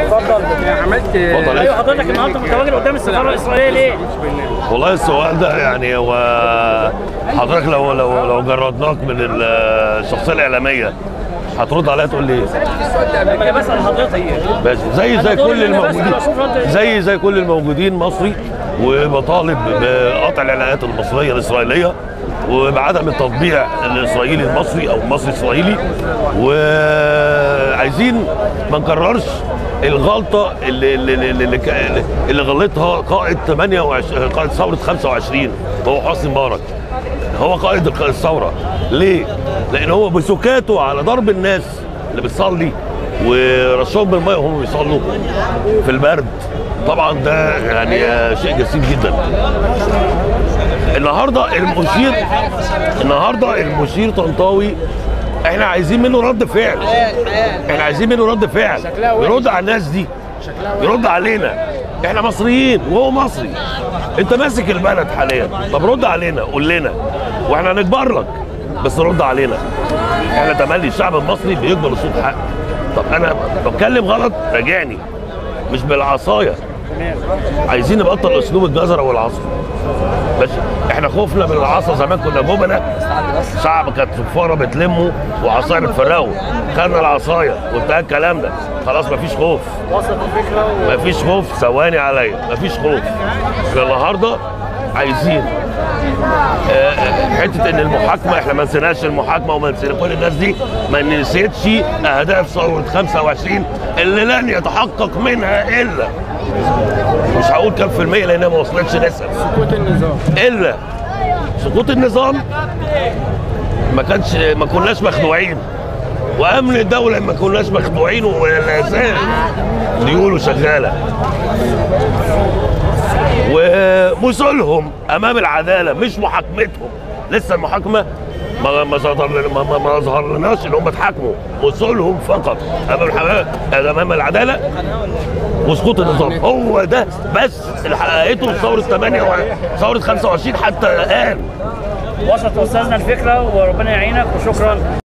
اتفضل عملت اتفضل. ايوه حضرتك النهارده متواجد قدام السفاره الاسرائيليه ليه؟ والله السؤال ده يعني هو حضرتك لو لو لو جردناك من الشخصيه الاعلاميه هترد عليا تقول لي ايه؟ انا بسال حضرتك ماشي زي زي أنا دوري كل إن أنا بس الموجودين بشوف رد إيه. زي زي كل الموجودين مصري وبطالب بقطع العلاقات المصريه الاسرائيليه وبعدم التطبيع الاسرائيلي المصري او المصري الاسرائيلي وعايزين ما نكررش الغلطه اللي اللي اللي, اللي, اللي غلطها قائد 28 قائد ثوره 25 وهو حسني مبارك هو قائد الثوره ليه؟ لان هو بسكاته على ضرب الناس اللي بتصلي ورشهم بالميه وهم بيصلوا في البرد طبعا ده يعني آه، شيء جسيم جدا النهارده المشير النهارده المشير طنطاوي احنا عايزين منه رد فعل احنا عايزين منه رد فعل يرد على الناس دي يرد علينا احنا مصريين وهو مصري انت ماسك البلد حاليا طب رد علينا قول لنا واحنا هنكبر لك بس رد علينا احنا تملي الشعب المصري بيقبل صوت حق طب انا بتكلم غلط راجعني مش بالعصايه عايزين نبطل اسلوب الجزره والعصا بس احنا خوفنا من العصا زمان كنا جبنه شعب كانت صفاره بتلمه وعصايه بتفرقه خدنا العصايه وانتهى الكلام ده خلاص مفيش خوف وصلت الفكره و... مفيش خوف ثواني عليا مفيش خوف احنا النهارده عايزين آه، آه، حته ان المحاكمه احنا ما نسيناش المحاكمه وما نسينا كل الناس دي ما نسيتش اهداف ثوره 25 اللي لن يتحقق منها الا مش هقول كام في المية لانها ما وصلتش نسب سقوط النظام الا سقوط النظام ما كانش ما كناش مخدوعين وامن الدوله ما كناش مخدوعين ولا زال ديوله شغاله ومثلهم امام العداله مش محاكمتهم لسه المحاكمه ما ما ظهر ما, ما, ما ظهر لناش ان هم اتحاكموا مثلهم فقط امام الحمام امام العداله وسقوط النظام هو ده بس اللي حققته ثوره 8 ثوره 25 حتى الان وصلت استاذنا الفكره وربنا يعينك وشكرا